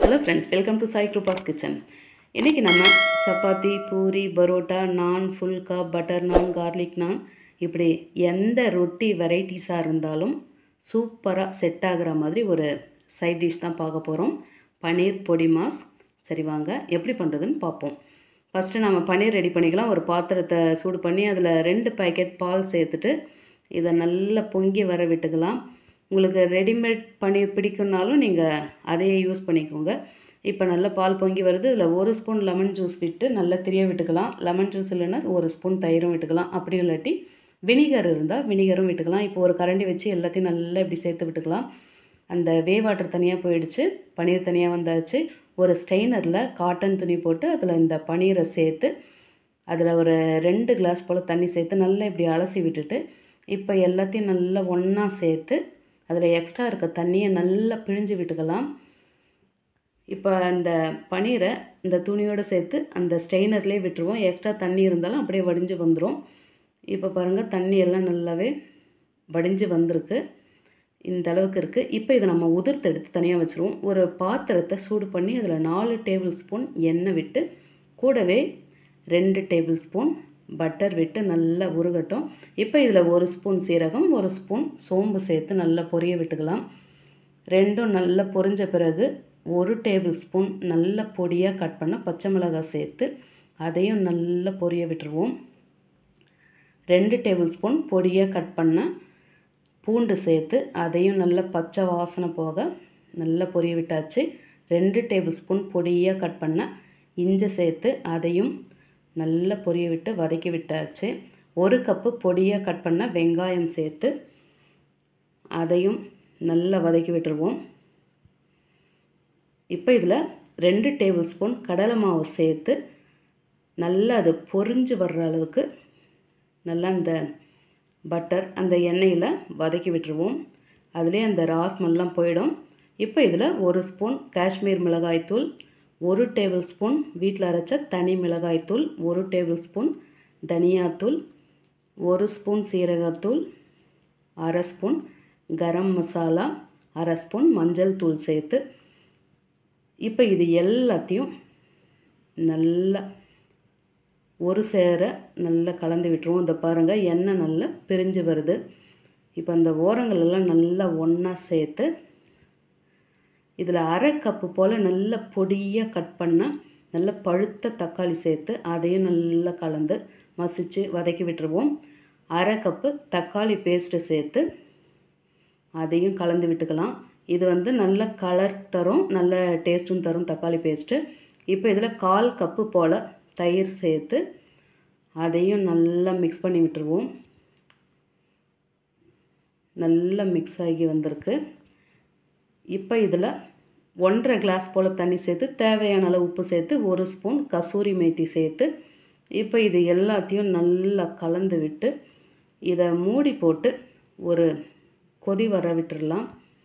hello friends welcome to Sai Kiruba's kitchen இன்றைக்கி நம்ம சப்பாத்தி பூரி பரோட்டா நான் ஃபுல்கா பட்டர் நான் கார்லிக் நான் இப்படி எந்த ரொட்டி வெரைட்டிஸாக இருந்தாலும் சூப்பராக செட் ஆகுற மாதிரி ஒரு சைட் டிஷ் தான் பார்க்க போகிறோம் பன்னீர் பொடி மாஸ் சரி வாங்க எப்படி பண்ணுறதுன்னு பார்ப்போம் ஃபஸ்ட்டு நம்ம பன்னீர் ரெடி பண்ணிக்கலாம் ஒரு பாத்திரத்தை சூடு பண்ணி அதில் ரெண்டு பேக்கெட் பால் சேர்த்துட்டு இதை நல்லா பொங்கி வர விட்டுக்கலாம் உங்களுக்கு ரெடிமேட் பன்னீர் பிடிக்கும்னாலும் நீங்கள் அதையே யூஸ் பண்ணிக்கோங்க இப்போ நல்லா பால் பொங்கி வருது இதில் ஒரு ஸ்பூன் லெமன் ஜூஸ் விட்டு நல்லா திரிய விட்டுக்கலாம் லெமன் ஜூஸ் இல்லைன்னா ஒரு ஸ்பூன் தயிரும் விட்டுக்கலாம் அப்படி இல்லாட்டி வினிகர் இருந்தால் வினிகரும் விட்டுக்கலாம் இப்போ ஒரு கரண்டி வச்சு எல்லாத்தையும் நல்லா இப்படி சேர்த்து விட்டுக்கலாம் அந்த வே வாட்டர் தனியாக போயிடுச்சு பன்னீர் தனியாக வந்தாச்சு ஒரு ஸ்டெய்னரில் காட்டன் துணி போட்டு அதில் இந்த பன்னீரை சேர்த்து அதில் ஒரு ரெண்டு கிளாஸ் போல் தண்ணி சேர்த்து நல்லா இப்படி அலசி விட்டுட்டு இப்போ எல்லாத்தையும் நல்லா ஒன்றா சேர்த்து அதில் எக்ஸ்ட்ரா இருக்க தண்ணியை நல்லா பிழிஞ்சு விட்டுக்கலாம் இப்போ அந்த பன்னீரை இந்த துணியோடு சேர்த்து அந்த ஸ்டெய்னர்லேயே விட்டுருவோம் எக்ஸ்ட்ரா தண்ணி இருந்தாலும் அப்படியே வடிஞ்சு வந்துடும் இப்போ பாருங்கள் தண்ணி எல்லாம் நல்லாவே வடிஞ்சு வந்திருக்கு இந்த அளவுக்கு இருக்குது இப்போ இதை நம்ம உதிர்த்து எடுத்து தனியாக வச்சுருவோம் ஒரு பாத்திரத்தை சூடு பண்ணி அதில் நாலு டேபிள் ஸ்பூன் எண்ணெய் விட்டு கூடவே ரெண்டு டேபிள் ஸ்பூன் பட்டர் விட்டு நல்லா உருகட்டும் இப்போ இதில் ஒரு ஸ்பூன் சீரகம் ஒரு ஸ்பூன் சோம்பு சேர்த்து நல்லா பொரிய விட்டுக்கலாம் ரெண்டும் நல்லா பொரிஞ்ச பிறகு ஒரு டேபிள் ஸ்பூன் நல்ல பொடியாக கட் பண்ண பச்சை மிளகாய் சேர்த்து அதையும் நல்லா பொரிய விட்டுருவோம் ரெண்டு டேபிள் ஸ்பூன் பொடியாக கட் பண்ண பூண்டு சேர்த்து அதையும் நல்லா பச்சை வாசனை போக நல்லா பொரிய விட்டாச்சு ரெண்டு டேபிள் ஸ்பூன் பொடியாக கட் பண்ண இஞ்சி சேர்த்து அதையும் நல்லா பொரிய விட்டு வதக்கி விட்டாச்சு ஒரு கப்பு பொடியாக கட் பண்ண வெங்காயம் சேர்த்து அதையும் நல்லா வதக்கி விட்டுருவோம் இப்போ இதில் ரெண்டு டேபிள் ஸ்பூன் கடலை மாவு சேர்த்து நல்லா அது பொரிஞ்சு வர்ற அளவுக்கு நல்லா அந்த பட்டர் அந்த எண்ணெயில் வதக்கி விட்டுருவோம் அதிலே அந்த ராஸ்மெல்லாம் போயிடும் இப்போ இதில் ஒரு ஸ்பூன் காஷ்மீர் மிளகாய்த்தூள் ஒரு டேபிள் ஸ்பூன் வீட்டில் அரைச்ச தனி மிளகாய்த்தூள் ஒரு டேபிள் ஸ்பூன் தனியாத்தூள் ஒரு ஸ்பூன் சீரகத்தூள் அரை ஸ்பூன் கரம் மசாலா அரை ஸ்பூன் மஞ்சள் தூள் சேர்த்து இப்போ இது எல்லாத்தையும் நல்லா ஒரு சேர நல்லா கலந்து விட்டுருவோம் இந்த பாருங்கள் எண்ணெய் நல்லா பிரிஞ்சு வருது இப்போ அந்த ஓரங்கள் எல்லாம் நல்லா ஒன்றா சேர்த்து இதில் அரை கப்பு போல் நல்ல பொடியாக கட் பண்ண நல்ல பழுத்த தக்காளி சேர்த்து அதையும் நல்லா கலந்து மசித்து வதக்கி விட்டுருவோம் அரை கப்பு தக்காளி பேஸ்ட்டு சேர்த்து அதையும் கலந்து விட்டுக்கலாம் இது வந்து நல்ல கலர் தரும் நல்ல டேஸ்ட்டும் தரும் தக்காளி பேஸ்ட்டு இப்போ இதில் கால் கப்பு போல் தயிர் சேர்த்து அதையும் நல்லா மிக்ஸ் பண்ணி விட்டுருவோம் நல்லா மிக்ஸ் ஆகி வந்திருக்கு இப்போ இதில் ஒன்றரை கிளாஸ் போல் தண்ணி சேர்த்து தேவையான அளவு உப்பு சேர்த்து ஒரு ஸ்பூன் கசூரி மேத்தி சேர்த்து இப்போ இது எல்லாத்தையும் நல்லா கலந்து விட்டு இதை மூடி போட்டு ஒரு கொதி வர விட்டுடலாம்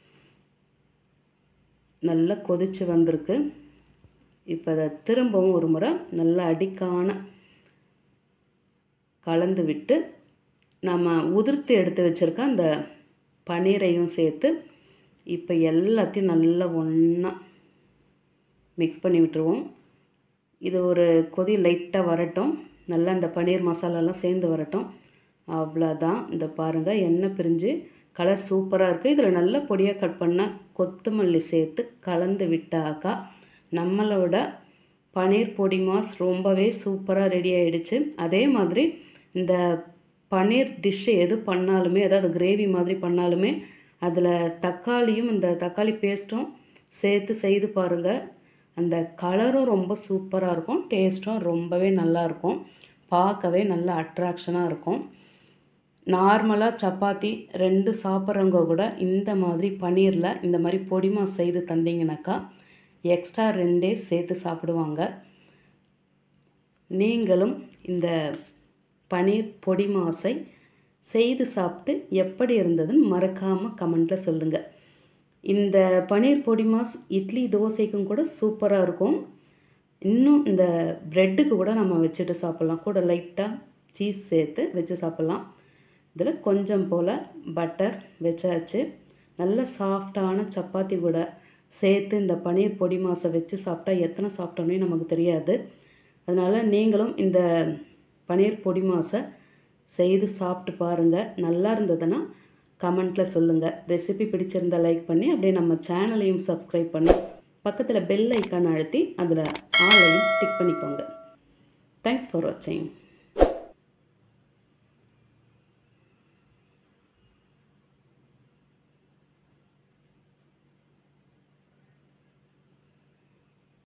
நல்லா கொதித்து வந்திருக்கு இப்போ அதை திரும்பவும் ஒரு முறை நல்லா அடிக்கான கலந்து விட்டு நம்ம உதிர்த்து எடுத்து வச்சுருக்க அந்த பன்னீரையும் சேர்த்து இப்போ எல்லாத்தையும் நல்லா ஒன்றா மிக்ஸ் பண்ணி விட்டுருவோம் இது ஒரு கொதி லைட்டாக வரட்டும் நல்லா இந்த பன்னீர் மசாலாலாம் சேர்ந்து வரட்டும் அவ்வளோதான் இந்த பாருங்கள் எண்ணெய் பிரிஞ்சு கலர் சூப்பராக இருக்குது இதில் நல்ல பொடியாக கட் பண்ண கொத்தமல்லி சேர்த்து கலந்து விட்டாக்கா நம்மளோட பன்னீர் பொடி மாஸ் ரொம்பவே சூப்பராக ரெடி ஆகிடுச்சு அதே மாதிரி இந்த பன்னீர் டிஷ்ஷு எது பண்ணாலுமே அதாவது கிரேவி மாதிரி பண்ணாலுமே அதில் தக்காளியும் இந்த தக்காளி பேஸ்ட்டும் சேர்த்து செய்து பாருங்கள் அந்த கலரும் ரொம்ப சூப்பராக இருக்கும் டேஸ்ட்டும் ரொம்பவே நல்லாயிருக்கும் பார்க்கவே நல்ல அட்ராக்ஷனாக இருக்கும் நார்மலாக சப்பாத்தி ரெண்டு சாப்பிட்றவங்க கூட இந்த மாதிரி பன்னீரில் இந்த மாதிரி பொடிமா செய்து தந்தீங்கனாக்கா எக்ஸ்ட்ரா ரெண்டே சேர்த்து சாப்பிடுவாங்க நீங்களும் இந்த பன்னீர் பொடி மாசை செய்து சாப்பிட்டு எப்படி இருந்ததுன்னு மறக்காமல் கமெண்ட்டில் சொல்லுங்கள் இந்த பன்னீர் பொடி மாஸ் இட்லி தோசைக்கும் கூட சூப்பராக இருக்கும் இன்னும் இந்த ப்ரெட்டுக்கு கூட நம்ம வச்சுட்டு சாப்பிட்லாம் கூட லைட்டாக சீஸ் சேர்த்து வச்சு சாப்பிட்லாம் இதில் கொஞ்சம் போல் பட்டர் வச்சாச்சு நல்ல சாஃப்டான சப்பாத்தி கூட சேர்த்து இந்த பன்னீர் பொடி மாசை வச்சு சாப்பிட்டா எத்தனை சாப்பிட்டோன்னே நமக்கு தெரியாது அதனால் நீங்களும் இந்த பன்னீர் பொடி மாசை செய்து சாப்பிட்டு பாருங்கள் நல்லா இருந்ததுன்னா கமெண்ட்டில் சொல்லுங்கள் ரெசிபி பிடிச்சிருந்தா லைக் பண்ணி அப்படியே நம்ம சேனலையும் சப்ஸ்கிரைப் பண்ணி பக்கத்தில் பெல் ஐக்கான் அழுத்தி அதில் ஆளையும் டிக் பண்ணிக்கோங்க தேங்க்ஸ் ஃபார் வாட்சிங்